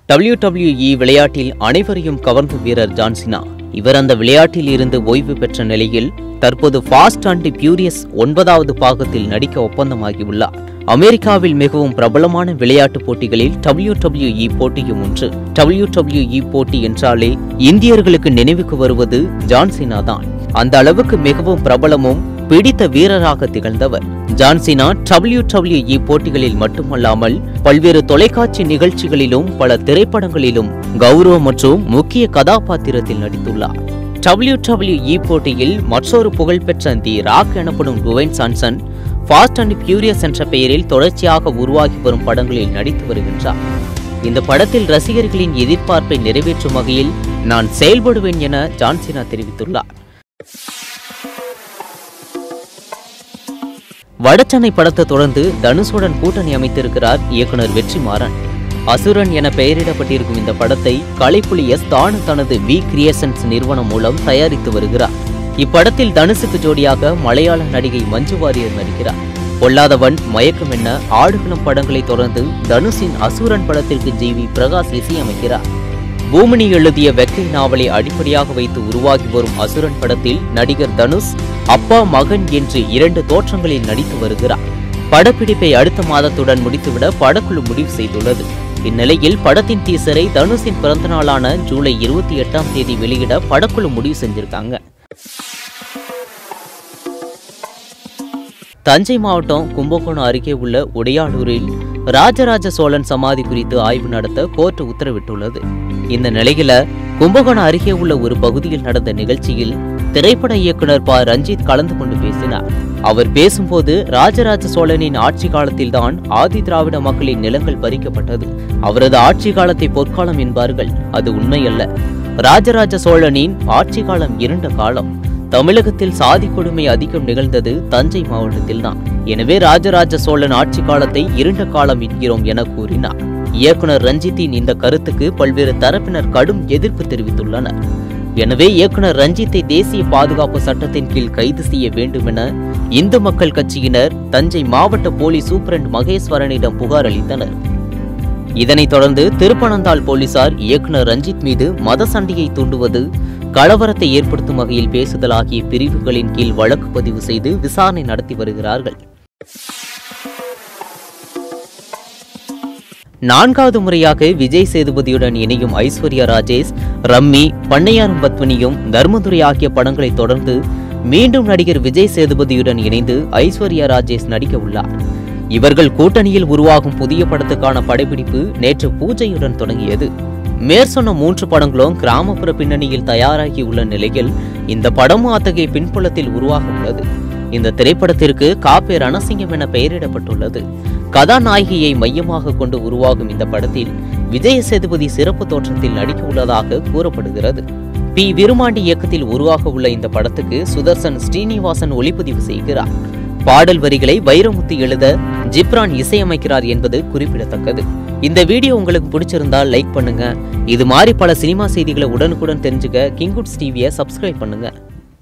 WWE விளையாட்டில் அனைவரையும் கவர்ந்த வீரர் ஜான்சினா இவர் அந்த விளையாட்டில் இருந்து ஓய்வு பெற்ற நிலையில் தற்போது ஃபாஸ்ட் அண்ட் பியூரியஸ் ஒன்பதாவது பாகத்தில் நடிக்க ஒப்பந்தமாகியுள்ளார் அமெரிக்காவில் மிகவும் பிரபலமான விளையாட்டுப் போட்டிகளில் WWE போட்டியும் ஒன்று WWE போட்டி என்றாலே இந்தியர்களுக்கு நினைவுக்கு வருவது ஜான்சினா தான் அந்த அளவுக்கு மிகவும் பிரபலமும் பிடித்த வீரராக திகழ்ந்தவர் ஜான்சினா WWE போட்டிகளில் மட்டுமல்லாமல் பல்வேறு தொலைக்காட்சி நிகழ்ச்சிகளிலும் பல திரைப்படங்களிலும் கௌரவ மற்றும் முக்கிய கதாபாத்திரத்தில் நடித்துள்ளார் WWE போட்டியில் மற்றொரு புகழ்பெற்ற தி ராக் எனப்படும் Dwayne Johnson Fast and Furious என்ற பெயரில் தொடர்ச்சியாக உருவாகி வரும் படங்களில் நடித்து வருகின்றார் இந்த படத்தில் ரசிகர்களின் எதிர்பார்ப்பை நிறைவேற்றும் வகையில் நான் செயல்படுவேன் என ஜான்சினா தெரிவித்துள்ளார் வடச்சென்னை படத்தை தொடர்ந்து தனுஷுடன் கூட்டணி அமைத்திருக்கிறார் இயக்குனர் வெற்றிமாறன் அசுரன் என பெயரிடப்பட்டிருக்கும் இந்த படத்தை கலைப்புலி எஸ் தானு தனது வி கிரியேஷன்ஸ் நிறுவனம் மூலம் தயாரித்து வருகிறார் இப்படத்தில் தனுஷுக்கு ஜோடியாக மலையாள நடிகை மஞ்சு வாரியர் நடிக்கிறார் பொல்லாதவன் மயக்கம் என்ன ஆடுகளம் படங்களை தொடர்ந்து தனுஷின் அசுரன் படத்திற்கு ஜி வி பிரகாஷ் இசையமைக்கிறார் பூமணி எழுதிய வெக்கை நாவலை அடிப்படையாக வைத்து உருவாகி வரும் அசுரன் படத்தில் நடிகர் தனுஷ் அப்பா மகன் என்று இரண்டு தோற்றங்களில் நடித்து வருகிறார் படப்பிடிப்பை அடுத்த மாதத்துடன் முடித்துவிட படக்குழு முடிவு செய்துள்ளது இந்நிலையில் படத்தின் டீசரை தனுஷின் பிறந்தநாளான ஜூலை இருபத்தி எட்டாம் தேதி வெளியிட படக்குழு முடிவு செஞ்சிருக்காங்க தஞ்சை மாவட்டம் கும்பகோணம் அருகே உள்ள உடையாளூரில் ராஜராஜ சோழன் சமாதி குறித்து ஆய்வு நடத்த கோர்ட் உத்தரவிட்டுள்ளது இந்த நிலையில கும்பகோணம் அருகே உள்ள ஒரு பகுதியில் நடந்த நிகழ்ச்சியில் திரைப்பட இயக்குனர் ப ரஞ்சித் கலந்து கொண்டு பேசினார் அவர் பேசும்போது ராஜராஜ சோழனின் ஆட்சி காலத்தில்தான் ஆதி திராவிட மக்களின் நிலங்கள் பறிக்கப்பட்டது அவரது ஆட்சி காலத்தை பொற்காலம் என்பார்கள் அது உண்மையல்ல ராஜராஜ சோழனின் ஆட்சி காலம் இருண்ட காலம் தமிழகத்தில் சாதி கொடுமை அதிகம் நிகழ்ந்தது தஞ்சை மாவட்டத்தில்தான் எனவே ராஜராஜ சோழன் ஆட்சி காலத்தை இருண்ட காலம் என்கிறோம் என கூறினார் இயக்குனர் ரஞ்சித்தின் இந்த கருத்துக்கு பல்வேறு தரப்பினர் கடும் எதிர்ப்பு தெரிவித்துள்ளனர் எனவே இயக்குனர் ரஞ்சித்தை தேசிய பாதுகாப்பு சட்டத்தின் கீழ் கைது செய்ய வேண்டும் என இந்து மக்கள் கட்சியினர் தஞ்சை மாவட்ட போலீஸ் சூப்பரண்ட் மகேஸ்வரனிடம் புகார் அளித்தனர் இதனைத் தொடர்ந்து திருப்பனந்தாள் போலீசார் இயக்குனர் ரஞ்சித் மீது மத சண்டையை தூண்டுவது கலவரத்தை ஏற்படுத்தும் வகையில் பேசுதல் ஆகிய பிரிவுகளின் கீழ் வழக்கு பதிவு செய்து விசாரணை நடத்தி வருகிறார்கள் நான்காவது முறையாக விஜய் சேதுபதியுடன் இணையும் ஐஸ்வர்யா ராஜேஷ் ரம்மி பண்ணையாரும் பத்மினியும் தர்மதுரை ஆகிய படங்களை தொடர்ந்து மீண்டும் நடிகர் விஜய் சேதுபதியுடன் இணைந்து ஐஸ்வர்யா ராஜேஷ் நடிக்க உள்ளார் இவர்கள் கூட்டணியில் உருவாகும் புதிய படத்துக்கான படப்பிடிப்பு நேற்று பூஜையுடன் தொடங்கியது மேற்சொன்ன மூன்று படங்களும் கிராமப்புற பின்னணியில் தயாராகி உள்ள நிலையில் இந்த படமும் அத்தகைய பின்புலத்தில் உருவாக உள்ளது இந்த திரைப்படத்திற்கு காப்பே ரணசிங்கம் என பெயரிடப்பட்டுள்ளது கதாநாயகியை மையமாக கொண்டு உருவாகும் இந்த படத்தில் விஜய சேதுபதி சிறப்பு தோற்றத்தில் நடிக்க உள்ளதாக கூறப்படுகிறது பி விருமாண்டி இயக்கத்தில் உருவாக உள்ள இந்த படத்துக்கு சுதர்சன் ஸ்ரீனிவாசன் ஒளிப்பதிவு செய்கிறார் பாடல் வரிகளை வைரமுத்து எழுத ஜிப்ரான் இசையமைக்கிறார் என்பது குறிப்பிடத்தக்கது இந்த வீடியோ உங்களுக்கு பிடிச்சிருந்தா லைக் பண்ணுங்க இது மாதிரி பல சினிமா செய்திகளை உடனுக்குடன் தெரிஞ்சுக்க கிங்குட்ஸ் டிவியை சப்ஸ்கிரைப் பண்ணுங்க